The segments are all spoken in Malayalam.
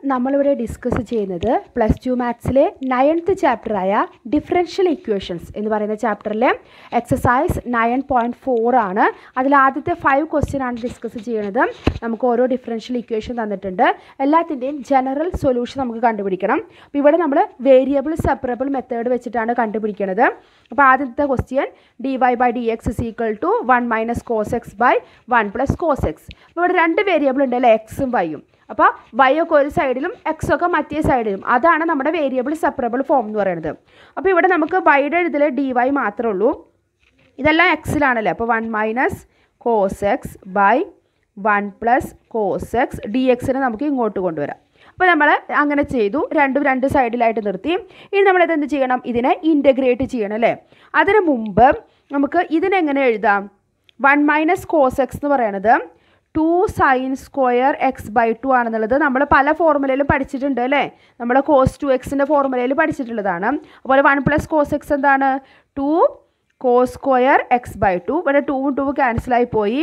നമ്മളിവിടെ ഡിസ്കസ് ചെയ്യുന്നത് പ്ലസ് ടു മാത്സിലെ നയൻത്ത് ചാപ്റ്ററായ ഡിഫറൻഷ്യൽ ഇക്വേഷൻസ് എന്ന് പറയുന്ന ചാപ്റ്ററിലെ എക്സസൈസ് നയൻ പോയിൻറ്റ് ഫോർ ആണ് അതിൽ ആദ്യത്തെ ഫൈവ് ക്വസ്റ്റ്യൻ ആണ് ഡിസ്കസ് ചെയ്യുന്നത് നമുക്ക് ഓരോ ഡിഫറൻഷ്യൽ ഇക്വേഷൻ തന്നിട്ടുണ്ട് എല്ലാത്തിൻ്റെയും ജനറൽ സൊല്യൂഷൻ നമുക്ക് കണ്ടുപിടിക്കണം അപ്പോൾ ഇവിടെ നമ്മൾ വേരിയബിൾ സെപ്പറബിൾ മെത്തേഡ് വെച്ചിട്ടാണ് കണ്ടുപിടിക്കുന്നത് അപ്പോൾ ആദ്യത്തെ question d y by d x is equal to one minus cos x by one plus cos x അപ്പോൾ ഇവിടെ രണ്ട് വേരിയബിൾ ഉണ്ട് അല്ലേ എക്സും വൈയും അപ്പോൾ വൈ ഒക്കെ ഒരു സൈഡിലും എക്സ് ഒക്കെ മറ്റേ സൈഡിലും അതാണ് നമ്മുടെ വേരിയബിൾ സെപ്പറബിൾ ഫോം എന്ന് പറയുന്നത് അപ്പോൾ ഇവിടെ നമുക്ക് വൈയുടെ ഇതിൽ ഡി വൈ മാത്രമേ ഉള്ളൂ ഇതെല്ലാം എക്സിലാണല്ലേ അപ്പോൾ one minus cos x by one plus cos x d എക്സിനെ നമുക്ക് ഇങ്ങോട്ട് കൊണ്ടുവരാം അപ്പോൾ നമ്മൾ അങ്ങനെ ചെയ്തു രണ്ടും രണ്ട് സൈഡിലായിട്ട് നിർത്തി ഇനി നമ്മൾ ഇതെന്ത് ചെയ്യണം ഇതിനെ ഇൻറ്റഗ്രേറ്റ് ചെയ്യണം അല്ലേ അതിന് മുമ്പ് നമുക്ക് ഇതിനെങ്ങനെ എഴുതാം വൺ മൈനസ് കോസ് എക്സ് എന്ന് പറയണത് two sine square x by two ആണെന്നുള്ളത് നമ്മൾ പല ഫോർമുലയിലും പഠിച്ചിട്ടുണ്ട് അല്ലേ നമ്മൾ കോസ് ടു എക്സിൻ്റെ ഫോർമുലയിൽ പഠിച്ചിട്ടുള്ളതാണ് അതുപോലെ വൺ പ്ലസ് കോസ് എക്സ് എന്താണ് two cos square x by two ഇവിടെ ടൂവും ടൂവും ക്യാൻസലായി പോയി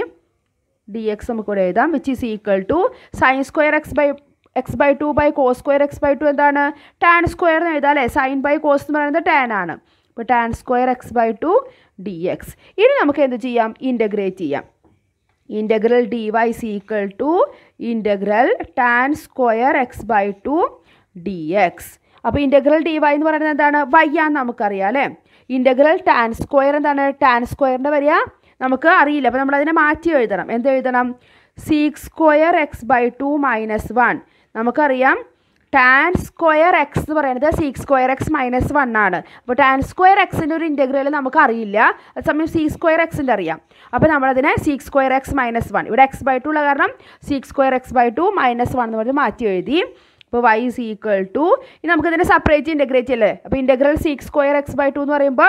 ഡി എക്സ് നമുക്ക് ഇവിടെ എഴുതാം which is equal to sine square x by x by two by cos square x by two എന്താണ് ടാൻ സ്ക്വയർ എന്ന് എഴുതാം അല്ലേ സൈൻ ബൈ കോസ് എന്ന് പറയുന്നത് ടാൻ ആണ് അപ്പോൾ tan square x by two d x ഇനി നമുക്ക് എന്ത് ചെയ്യാം ഇൻറ്റഗ്രേറ്റ് ചെയ്യാം integral d y is equal to integral tan square x by two d x അപ്പോൾ ഇൻ്റഗ്രൽ ഡി വൈ എന്ന് പറയുന്നത് എന്താണ് വൈ ആണെന്ന് നമുക്കറിയാം അല്ലേ ഇൻ്റഗ്രൽ ടാൻ സ്ക്വയർ എന്താണ് ടാൻ സ്ക്വയറിൻ്റെ വരിക നമുക്ക് അറിയില്ല അപ്പോൾ നമ്മൾ അതിനെ മാറ്റി എഴുതണം എന്ത് എഴുതണം sec square x by two minus one നമുക്കറിയാം ടാൻ സ്ക്വയർ എക്സ് എന്ന് പറയുന്നത് sec square x minus one ആണ് അപ്പോൾ ടാൻ സ്ക്വയർ എക്സിൻ്റെ ഒരു ഇൻറ്റഗ്രൽ നമുക്ക് അറിയില്ല അതേസമയം സി സ്ക്വയർ എക്സിൻ്റെ അറിയാം അപ്പോൾ നമ്മളതിനെ sec square x minus one ഇവിടെ എക്സ് ബൈ ടു ഉള്ള കാരണം sec square x by two minus one എന്ന് പറഞ്ഞ് മാറ്റി എഴുതി അപ്പോൾ വൈ ഇസ് ഈക്വൽ ടു ഇനി നമുക്കിതിനെ സെപ്പറേറ്റ് ഇൻറ്റഗ്രേറ്റ് അല്ലേ അപ്പോൾ integral sec square x by two എന്ന് പറയുമ്പോൾ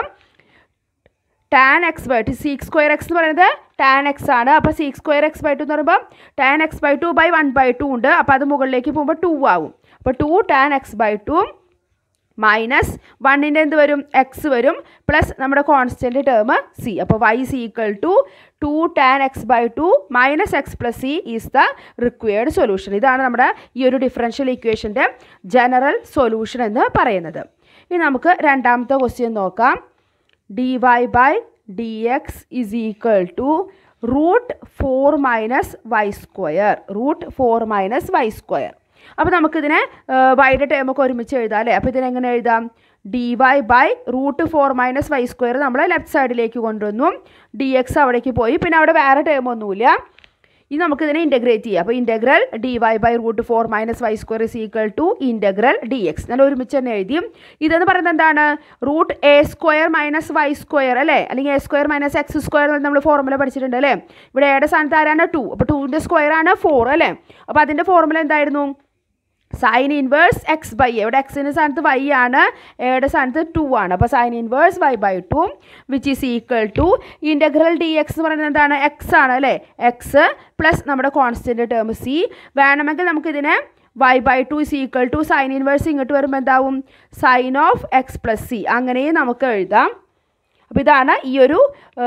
tan x by two six square x എന്ന് പറയുന്നത് ടാൻ എക്സ് ആണ് അപ്പോൾ six square x by two എന്ന് പറയുമ്പോൾ tan x by two by one by two ഉണ്ട് അപ്പോൾ അത് മുകളിലേക്ക് പോകുമ്പോൾ ടു ആവും അപ്പോൾ two tan x by two minus വണ്ണിൻ്റെ എന്ത് വരും എക്സ് വരും പ്ലസ് നമ്മുടെ കോൺസ്റ്റൻറ്റ് ടേം സി അപ്പോൾ y is equal to to tan x by two minus x plus c is the required solution ഇതാണ് നമ്മുടെ ഈ ഒരു ഡിഫറൻഷ്യൽ ഇക്വേഷൻ്റെ ജനറൽ സൊല്യൂഷൻ എന്ന് പറയുന്നത് ഇനി നമുക്ക് രണ്ടാമത്തെ ക്വസ്റ്റ്യൻ നോക്കാം d y by d x is equal to root four minus y square root four minus y square അപ്പോൾ നമുക്കിതിനെ വൈയുടെ ടേമൊക്കെ ഒരുമിച്ച് എഴുതാം അല്ലേ അപ്പോൾ ഇതിനെങ്ങനെ എഴുതാം d y by root four minus y square നമ്മൾ ലെഫ്റ്റ് സൈഡിലേക്ക് കൊണ്ടുവന്നു ഡി എക്സ് അവിടേക്ക് പോയി പിന്നെ അവിടെ വേറെ ടേം ഒന്നുമില്ല ഇനി നമുക്കിതിനെ ഇൻറ്റഗ്രേറ്റ് ചെയ്യാം അപ്പോൾ integral d y by root four minus y square is equal to integral d x ഞാൻ ഒരുമിച്ച് തന്നെ എഴുതി ഇതെന്ന് പറയുന്നത് എന്താണ് root a square minus y square അല്ലേ അല്ലെങ്കിൽ a square minus x square നമ്മൾ ഫോർമുല പഠിച്ചിട്ടുണ്ട് അല്ലേ ഇവിടെ എയുടെ സ്ഥാനത്ത് ആരാണ് ടു അപ്പോൾ ടൂവിൻ്റെ സ്ക്വയർ ആണ് ഫോർ അല്ലേ അപ്പോൾ അതിൻ്റെ ഫോർമുല എന്തായിരുന്നു sine inverse x by a ഇവിടെ എക്സിൻ്റെ സ്ഥാനത്ത് വൈ ആണ് എയുടെ സ്ഥാനത്ത് ടു ആണ് അപ്പോൾ sine inverse y by two which is equal to integral d x എന്ന് പറയുന്നത് എന്താണ് എക്സ് ആണ് അല്ലേ എക്സ് പ്ലസ് നമ്മുടെ കോൺസ്റ്റൻറ്റ് ടേം സി വേണമെങ്കിൽ നമുക്കിതിനെ y by two is equal to sine inverse ഇങ്ങോട്ട് വരുമ്പോൾ എന്താവും sine of x plus c അങ്ങനെയും നമുക്ക് എഴുതാം അപ്പോൾ ഇതാണ് ഈ ഒരു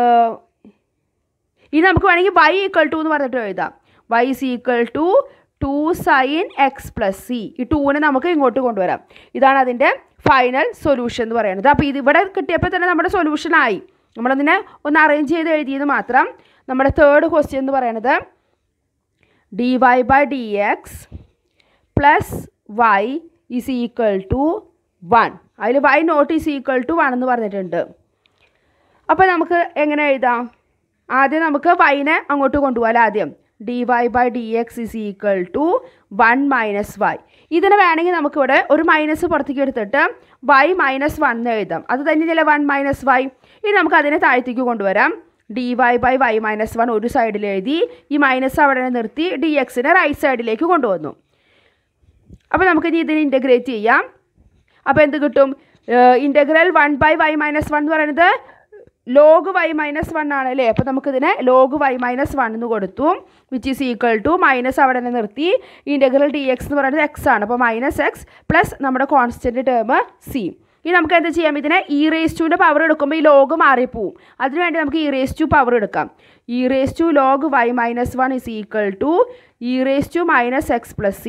ഇത് നമുക്ക് വേണമെങ്കിൽ വൈ ഈക്വൽ ടു എന്ന് പറഞ്ഞിട്ട് എഴുതാം y is equal to two sine x plus c ഈ ടൂവിനെ നമുക്ക് ഇങ്ങോട്ട് കൊണ്ടുവരാം ഇതാണ് അതിൻ്റെ ഫൈനൽ സൊല്യൂഷൻ എന്ന് പറയുന്നത് അപ്പോൾ ഇത് ഇവിടെ കിട്ടിയപ്പോൾ തന്നെ നമ്മുടെ സൊല്യൂഷൻ ആയി നമ്മളതിനെ ഒന്ന് അറേഞ്ച് ചെയ്ത് എഴുതിയത് മാത്രം നമ്മുടെ തേർഡ് ക്വസ്റ്റ്യൻ എന്ന് പറയുന്നത് d y by d x plus y is equal to one അതിൽ y naught is equal to one എന്ന് പറഞ്ഞിട്ടുണ്ട് അപ്പോൾ നമുക്ക് എങ്ങനെ എഴുതാം ആദ്യം നമുക്ക് വൈനെ അങ്ങോട്ട് കൊണ്ടുപോകാം ആദ്യം d y by d x is equal to one minus y ഇതിന് വേണമെങ്കിൽ നമുക്കിവിടെ ഒരു മൈനസ് പുറത്തേക്ക് എടുത്തിട്ട് വൈ മൈനസ് വൺ എന്ന് എഴുതാം അത് തന്നെയല്ലേ വൺ മൈനസ് വൈ ഇനി നമുക്ക് അതിനെ താഴത്തേക്ക് കൊണ്ടുവരാം d y by y minus one ഒരു സൈഡിൽ എഴുതി ഈ മൈനസ് അവിടെ നിർത്തി ഡി എക്സിനെ റൈറ്റ് സൈഡിലേക്ക് കൊണ്ടുവന്നു അപ്പോൾ നമുക്ക് ഇനി ഇതിനെ ഇൻറ്റഗ്രേറ്റ് ചെയ്യാം അപ്പോൾ എന്ത് കിട്ടും integral one by y minus one എന്ന് പറയുന്നത് ലോഗ് വൈ മൈനസ് വൺ ആണ് അല്ലേ അപ്പോൾ നമുക്കിതിനെ ലോഗ് വൈ മൈനസ് വൺ എന്ന് കൊടുത്തു which is equal to minus അവിടെ തന്നെ നിർത്തി ഇൻറ്റഗ്രൽ ഡി എക്സ് എന്ന് പറയുന്നത് എക്സ് ആണ് അപ്പോൾ മൈനസ് എക്സ് പ്ലസ് നമ്മുടെ കോൺസ്റ്റൻറ്റ് ടേം സി ഇനി നമുക്ക് എന്ത് ചെയ്യാം ഇതിനെ ഇ റേസ് ടുവിൻ്റെ പവർ എടുക്കുമ്പോൾ ഈ ലോഗ് മാറിപ്പോവും അതിനുവേണ്ടി നമുക്ക് ഇ റേസ് ടു പവർ എടുക്കാം e raise to log y minus one is equal to e raise to minus x plus c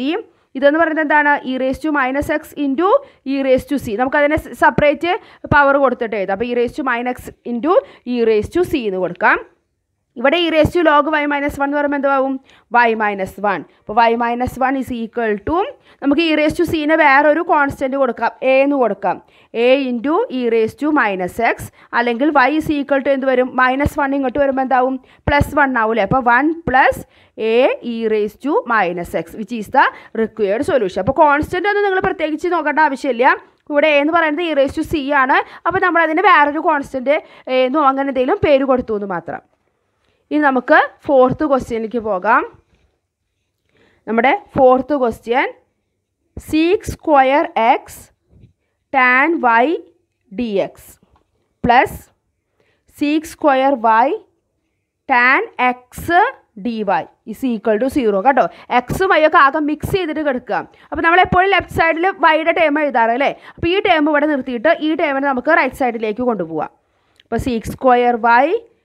ഇതെന്ന് പറയുന്നത് എന്താണ് e raise to minus x into e raise to c നമുക്കതിനെ സെപ്പറേറ്റ് പവർ കൊടുത്തിട്ട് എഴുതാം അപ്പോൾ e raise to minus into e raise to c എന്ന് കൊടുക്കാം ഇവിടെ e raise to log y minus one എന്ന് പറയുമ്പോൾ എന്താവും വൈ മൈനസ് വൺ അപ്പോൾ y minus one is equal to നമുക്ക് ഈ റേസ് ടു സീനെ വേറൊരു കോൺസ്റ്റൻറ്റ് കൊടുക്കാം എ എന്ന് കൊടുക്കാം a into e raise to minus x അല്ലെങ്കിൽ വൈ ഇസ് ഈക്വൽ ടു എന്ത് വരും മൈനസ് വൺ ഇങ്ങോട്ട് വരുമ്പോൾ എന്താവും പ്ലസ് വൺ ആവൂലേ അപ്പോൾ one plus a e raise to minus x which is the required solution അപ്പോൾ കോൺസ്റ്റൻ്റ് ഒന്നും നിങ്ങൾ പ്രത്യേകിച്ച് നോക്കേണ്ട ആവശ്യമില്ല ഇവിടെ എന്ന് പറയുന്നത് ഇ റേസ് ടു സി ആണ് അപ്പോൾ നമ്മൾ അതിന് വേറൊരു കോൺസ്റ്റൻറ്റ് എന്നോ അങ്ങനെ എന്തെങ്കിലും പേര് കൊടുത്തു എന്ന് മാത്രം ഇനി നമുക്ക് ഫോർത്ത് ക്വസ്റ്റ്യനിലേക്ക് പോകാം നമ്മുടെ fourth question six square x tan y d x plus six square y tan x d y is equal to zero കേട്ടോ എക്സും വൈ ഒക്കെ ആകെ മിക്സ് ചെയ്തിട്ട് കിടക്കുക അപ്പോൾ നമ്മൾ എപ്പോഴും ലെഫ്റ്റ് സൈഡിൽ വൈയുടെ ടേം എഴുതാറ് അല്ലേ അപ്പോൾ ഈ ടേം ഇവിടെ നിർത്തിയിട്ട് ഈ ടേമിനെ നമുക്ക് റൈറ്റ് സൈഡിലേക്ക് കൊണ്ടുപോകാം അപ്പോൾ six square y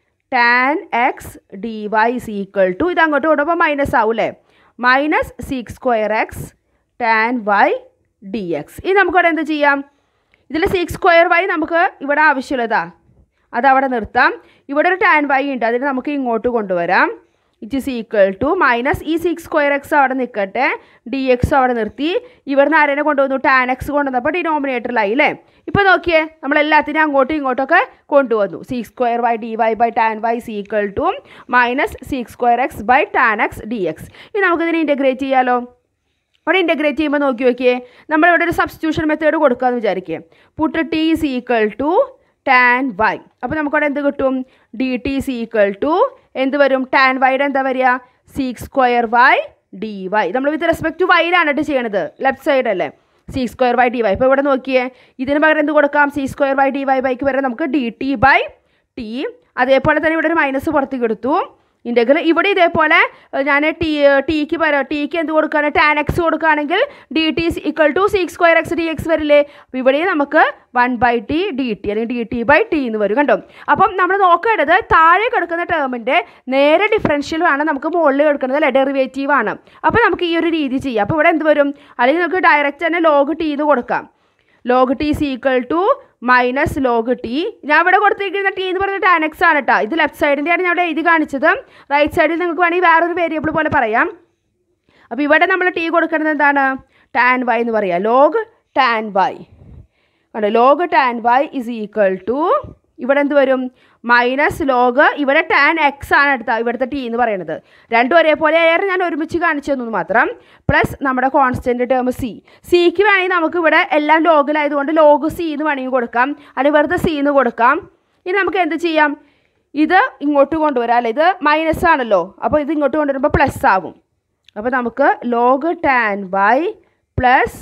tan x d y is equal to ഇത് അങ്ങോട്ട് കൊണ്ടുപോകുമ്പോൾ മൈനസ് ആവും അല്ലേ minus six square x tan y d x ഇനി നമുക്കിവിടെ എന്ത് ചെയ്യാം ഇതിൽ സിക്സ് സ്ക്വയർ വൈ നമുക്ക് ഇവിടെ ആവശ്യമുള്ളതാ അതവിടെ നിർത്താം ഇവിടെ ഒരു ടാൻ വൈ ഉണ്ട് അതിന് നമുക്ക് ഇങ്ങോട്ട് കൊണ്ടുവരാം it is equal to minus ഈ സിക്സ് സ്ക്വയർ എക്സ് അവിടെ നിൽക്കട്ടെ ഡി എക്സ് അവിടെ നിർത്തി ഇവിടുന്ന് ആരേനെ കൊണ്ടുവന്നു ടാൻ എക്സ് കൊണ്ടുവന്നപ്പോൾ ഡിനോമിനേറ്ററിലായി അല്ലേ ഇപ്പോൾ നോക്കിയേ നമ്മൾ എല്ലാത്തിനും അങ്ങോട്ടും ഇങ്ങോട്ടൊക്കെ കൊണ്ടുവന്നു six square y d y by tan y is equal to minus six square x by tan x d x ഇനി നമുക്കിതിനെ ഇൻറ്റഗ്രേറ്റ് ചെയ്യാലോ അവിടെ ഇൻറ്റഗ്രേറ്റ് ചെയ്യുമ്പോൾ നോക്കി നോക്കിയേ നമ്മളിവിടെ ഒരു സബ്സ്റ്റിറ്റ്യൂഷൻ മെത്തേഡ് കൊടുക്കാമെന്ന് വിചാരിക്കുക put t is equal to tan y അപ്പോൾ നമുക്കവിടെ എന്ത് കിട്ടും d t is equal to എന്ത് വരും ടാൻ വൈയുടെ എന്താ വരിക six square y d y നമ്മൾ വിത്ത് റെസ്പെക്ട് ടു വൈയിലാണ് കേട്ടോ ചെയ്യണത് ലെഫ്റ്റ് സൈഡ് അല്ലേ c square by d y ഇപ്പോൾ ഇവിടെ നോക്കിയേ ഇതിന് പകരം എന്ത് കൊടുക്കാം c square by d y ബൈക്ക് വരെ നമുക്ക് ഡി ടി ബൈ ടി അതേപോലെ തന്നെ ഇവിടെ ഒരു മൈനസ് പുറത്തേക്ക് എടുത്തു ഇൻ്റഗ്രൽ ഇവിടെ ഇതേപോലെ ഏഹ്, ഞാൻ ടി ടിക്ക് പകരം ടിക്ക് എന്ത് കൊടുക്കുകയാണ് ടാൻ എക്സ് കൊടുക്കുകയാണെങ്കിൽ d t equal to six square x d x വരില്ലേ അപ്പോൾ ഇവിടെ നമുക്ക് one by t d t അല്ലെങ്കിൽ ഡി ടി ബൈ ടി എന്ന് വരും കണ്ടോ അപ്പം നമ്മൾ നോക്കേണ്ടത് താഴെ കിടക്കുന്ന ടേമിൻ്റെ നേരെ ഡിഫറൻഷ്യലാണ് നമുക്ക് മുകളിൽ കിടക്കുന്നത് അല്ലേ ഡെറിവേറ്റീവ് ആണ് അപ്പോൾ നമുക്ക് ഈ ഒരു രീതി ചെയ്യാം അപ്പോൾ ഇവിടെ എന്ത് വരും അല്ലെങ്കിൽ നമുക്ക് ഡയറക്റ്റ് തന്നെ ലോഗ് ടി എന്ന് കൊടുക്കാം log t is equal to minus log t ഞാൻ ഇവിടെ കൊടുത്തിരിക്കുന്ന ടി എന്ന് പറയുന്നത് ടാൻ എക്സ് ആണ് കേട്ടോ ഇത് ലെഫ്റ്റ് സൈഡിൻ്റെയാണ് ഞാൻ ഇവിടെ എഴുതി കാണിച്ചത് റൈറ്റ് സൈഡിൽ നിങ്ങൾക്ക് വേണമെങ്കിൽ വേറൊരു വേരിയബിൾ പോലെ പറയാം അപ്പോൾ ഇവിടെ നമ്മൾ ടി കൊടുക്കുന്നത് എന്താണ് ടാൻ വൈ എന്ന് പറയാം ലോഗ് ടാൻ വൈ കണ്ടോ log tan y is equal to ഇവിടെ എന്ത് വരും മൈനസ് ലോഗ് ഇവിടെ ടാൻ എക്സ് ആണ് എടുത്ത ഇവിടുത്തെ ടി എന്ന് പറയുന്നത് രണ്ടും ഒരേപോലെ ആയാലും ഞാൻ ഒരുമിച്ച് കാണിച്ചു തന്നു മാത്രം പ്ലസ് നമ്മുടെ കോൺസ്റ്റൻറ്റ് ടേം സി സിക്ക് വേണമെങ്കിൽ നമുക്ക് ഇവിടെ എല്ലാം ലോഗിലായതുകൊണ്ട് ലോഗ് സി എന്ന് വേണമെങ്കിൽ കൊടുക്കാം അല്ലെങ്കിൽ വെറുതെ സി എന്ന് കൊടുക്കാം ഇനി നമുക്ക് എന്ത് ചെയ്യാം ഇത് ഇങ്ങോട്ട് കൊണ്ടുവരാം അല്ലേ ഇത് മൈനസ് ആണല്ലോ അപ്പോൾ ഇത് ഇങ്ങോട്ട് കൊണ്ടുവരുമ്പോൾ പ്ലസ് ആകും അപ്പോൾ നമുക്ക് log tan y plus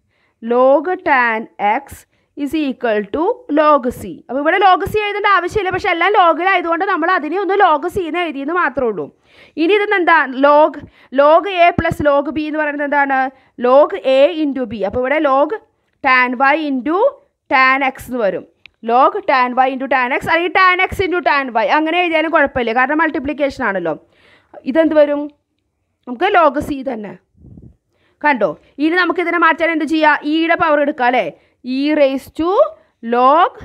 log tan x is equal to log c അപ്പോൾ ഇവിടെ ലോഗ് സി എഴുതേണ്ട ആവശ്യമില്ല പക്ഷെ എല്ലാം ലോഗിലായതുകൊണ്ട് നമ്മൾ അതിനെ ഒന്ന് ലോഗ് സി എന്ന് എഴുതിയെന്ന് മാത്രമേ ഉള്ളൂ ഇനി ഇതെന്ന് എന്താ log log a plus log b എന്ന് പറയുന്നത് എന്താണ് ലോഗ് എ ഇൻറ്റു ബി അപ്പോൾ ഇവിടെ log tan y into tan x എന്ന് വരും log tan y into tan x അല്ലെങ്കിൽ tan x into tan y അങ്ങനെ എഴുതിയാലും കുഴപ്പമില്ല കാരണം മൾട്ടിപ്ലിക്കേഷൻ ആണല്ലോ ഇതെന്ത് വരും നമുക്ക് ലോഗ് സി തന്നെ കണ്ടോ ഇനി നമുക്ക് ഇതിനെ മാറ്റാൻ എന്ത് ചെയ്യുക ഇയുടെ പവർ എടുക്കുക അല്ലേ e raise to log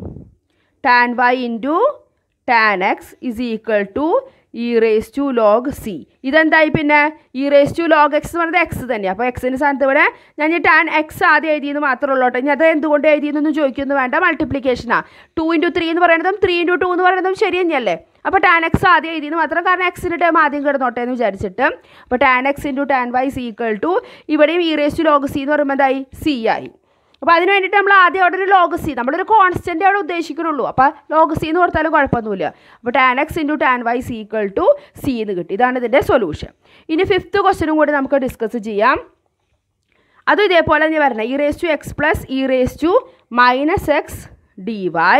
tan y into tan x is equal to e raise to log c ഇതെന്തായി പിന്നെ e raise to log x എന്ന് പറയുന്നത് എക്സ് തന്നെയാണ് അപ്പോൾ എക്സിൻ്റെ സ്ഥാനത്ത് ഇവിടെ ഞാൻ ഈ ടാൻ എക്സ് ആദ്യം എഴുതിയെന്ന് മാത്രമേ ഉള്ളൂ കേട്ടോ ഇനി അത് എന്തുകൊണ്ട് എഴുതിയെന്നൊന്നും ചോദിക്കുന്നു വേണ്ട മൾട്ടിപ്ലിക്കേഷനാണ് ടു ഇൻറ്റു ത്രീ എന്ന് പറയുന്നതും ത്രീ ഇൻറ്റു ടു എന്ന് പറയുന്നതും ശരി തന്നെയല്ലേ അപ്പോൾ ടാൻ എക്സ് ആദ്യം എഴുതിയെന്ന് മാത്രം കാരണം എക്സിൻ്റെ ടേം ആദ്യം കിടന്നോട്ടെ എന്ന് വിചാരിച്ചിട്ട് അപ്പോൾ tan x into tan y c equal to ഇവിടെയും e raise to log c എന്ന് പറയുമ്പോൾ എന്തായി സി ആയി അപ്പോൾ അതിന് വേണ്ടിയിട്ട് നമ്മൾ ആദ്യം അവിടെ ഒരു ലോഗ് സി നമ്മളൊരു കോൺസ്റ്റൻ്റ് അവിടെ ഉദ്ദേശിക്കുന്നുള്ളൂ അപ്പോൾ ലോഗ് സി എന്ന് കൊടുത്താലും കുഴപ്പമൊന്നുമില്ല അപ്പോൾ tan x into tan y c equal to c എന്ന് കിട്ടി ഇതാണ് ഇതിൻ്റെ സൊല്യൂഷൻ ഇനി ഫിഫ്ത്ത് ക്വസ്റ്റ്യനും കൂടി നമുക്ക് ഡിസ്കസ് ചെയ്യാം അതും ഇതേപോലെ തന്നെ വരണം e raise to x plus e raise to minus x d y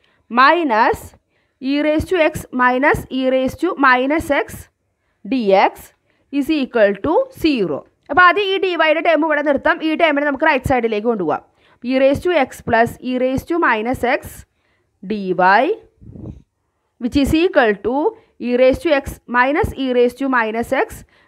minus e raise to x minus e raise to minus x d x is equal to zero അപ്പോൾ ആദ്യം ഈ ഡി വൈയുടെ ടേം ഇവിടെ നിർത്താം ഈ ടേമിനെ നമുക്ക് റൈറ്റ് സൈഡിലേക്ക് കൊണ്ടുപോകാം e raise to x plus e raise to minus x d y which is equal to e raise to x minus e raise to minus x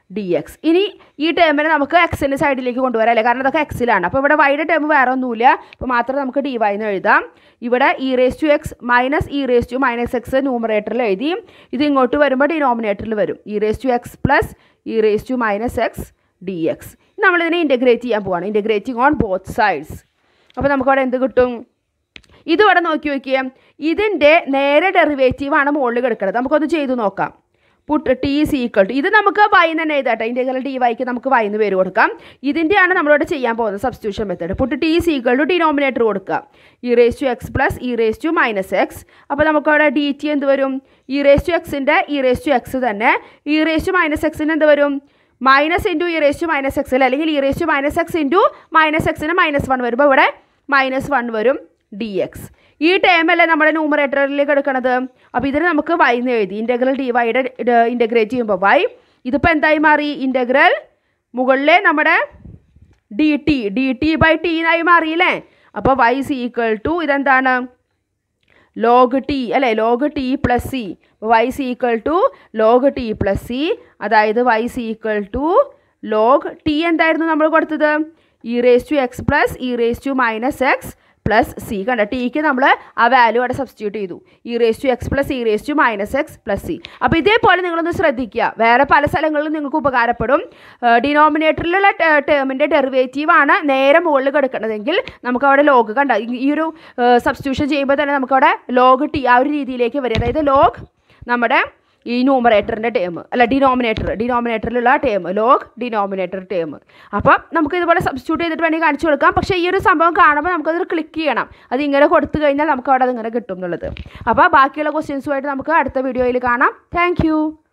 d x ഇനി ഈ ടേമിനെ നമുക്ക് എക്സിൻ്റെ സൈഡിലേക്ക് കൊണ്ടുവരാം അല്ലേ കാരണം അതൊക്കെ എക്സിലാണ് അപ്പോൾ ഇവിടെ വൈയുടെ ടേം വേറെ ഒന്നുമില്ല അപ്പോൾ മാത്രം നമുക്ക് ഡി വൈ എന്ന് എഴുതാം ഇവിടെ e raise to x minus e raise to minus x ന്യൂമറേറ്ററിൽ എഴുതി ഇത് ഇങ്ങോട്ട് വരുമ്പോൾ ഡിനോമിനേറ്ററിൽ വരും e raise to x plus e raise to minus x d x നമ്മളിതിനെ ഇൻറ്റഗ്രേറ്റ് ചെയ്യാൻ പോവാണ് ഇൻറ്റഗ്രേറ്റിംഗ് ഓൺ ബോത്ത് സൈഡ്സ് അപ്പോൾ നമുക്കവിടെ എന്ത് കിട്ടും ഇതിവിടെ നോക്കി നോക്കിയേ ഇതിൻ്റെ നേരെ ഡെറിവേറ്റീവാണ് മുകളിൽ കിടക്കുന്നത് നമുക്കൊന്ന് ചെയ്തു നോക്കാം put t is equal to ഇത് നമുക്ക് വൈ തന്നെ എഴുതാട്ടെ ഇൻ്റഗ്രൽ ഡി വൈക്ക് നമുക്ക് വൈ എന്ന് പേര് കൊടുക്കാം ഇതിൻ്റെയാണ് നമ്മളിവിടെ ചെയ്യാൻ പോകുന്നത് substitution method put t is equal to denominator കൊടുക്കുക e raise to x plus e raise to minus x അപ്പോൾ നമുക്കവിടെ ഡി ടി എന്ത് വരും ഇ റേസ് ടു എക്സിൻ്റെ ഇ റേസ് ടു എക്സ് തന്നെ ഇ റേസ് ടു മൈനസ് എക്സിന് എന്ത് വരും minus into e raise to minus എക്സിൽ അല്ലെങ്കിൽ e raise to minus x into minus എക്സിന് മൈനസ് വൺ വരുമ്പോൾ ഇവിടെ മൈനസ് വൺ വരും ഡി എക്സ് ഈ ടേമല്ലേ നമ്മുടെ ന്യൂമറേറ്ററിലേക്ക് എടുക്കണത് അപ്പോൾ ഇതിന് നമുക്ക് വൈ എന്ന് എഴുതി ഇൻ്റഗ്രൽ ഡി വൈയുടെ ഇൻ്റഗ്രേറ്റ് ചെയ്യുമ്പോൾ വൈ ഇതിപ്പോൾ എന്തായി മാറി ഇൻ്റഗ്രൽ മുകളിലെ നമ്മുടെ d t d t by t എന്നായി മാറിയില്ലേ അപ്പോൾ വൈ സി ഈക്വൽ ടു ഇതെന്താണ് ലോഗ് ടി അല്ലേ log t plus c y c equal to log t plus c അതായത് y c equal to log t എന്തായിരുന്നു നമ്മൾ കൊടുത്തത് e raise to x plus e raise to minus x plus c കണ്ട ടിക്ക് നമ്മൾ ആ വാല്യൂ അവിടെ സബ്സ്റ്റിറ്റ്യൂട്ട് ചെയ്തു e raise to x plus e raise to minus x plus c അപ്പോൾ ഇതേപോലെ നിങ്ങളൊന്ന് ശ്രദ്ധിക്കുക വേറെ പല സ്ഥലങ്ങളിലും നിങ്ങൾക്ക് ഉപകാരപ്പെടും ഡിനോമിനേറ്ററിലുള്ള ടേമിൻ്റെ ഡെറിവേറ്റീവാണ് നേരെ മുകളിൽ കിടക്കുന്നതെങ്കിൽ നമുക്ക് അവിടെ ലോഗ് കണ്ട ഈ- ഈ ഒരു സബ്സ്റ്റിറ്റ്യൂഷൻ ചെയ്യുമ്പോൾ തന്നെ നമുക്കവിടെ ലോഗ് ടി ആ ഒരു രീതിയിലേക്ക് വരും അതായത് ലോഗ് നമ്മുടെ ഈ ന്യൂമറേറ്ററിൻ്റെ ടേം അല്ല ഡിനോമിനേറ്റർ ഡിനോമിനേറ്ററിലുള്ള ടേം ലോഗ് ഡിനോമിനേറ്റർ ടേം അപ്പം നമുക്ക് ഇതുപോലെ സബ്സ്റ്റിറ്റ്യൂട്ട് ചെയ്തിട്ട് വേണമെങ്കിൽ കാണിച്ചു കൊടുക്കാം പക്ഷേ ഈ ഒരു സംഭവം കാണുമ്പോൾ നമുക്കത് ക്ലിക്ക് ചെയ്യണം അത് ഇങ്ങനെ കൊടുത്തു കഴിഞ്ഞാൽ നമുക്ക് അവിടെ അതിങ്ങനെ കിട്ടും എന്നുള്ളത് അപ്പോൾ ബാക്കിയുള്ള ക്വസ്റ്റ്യൻസുമായിട്ട് നമുക്ക് അടുത്ത വീഡിയോയിൽ കാണാം താങ്ക്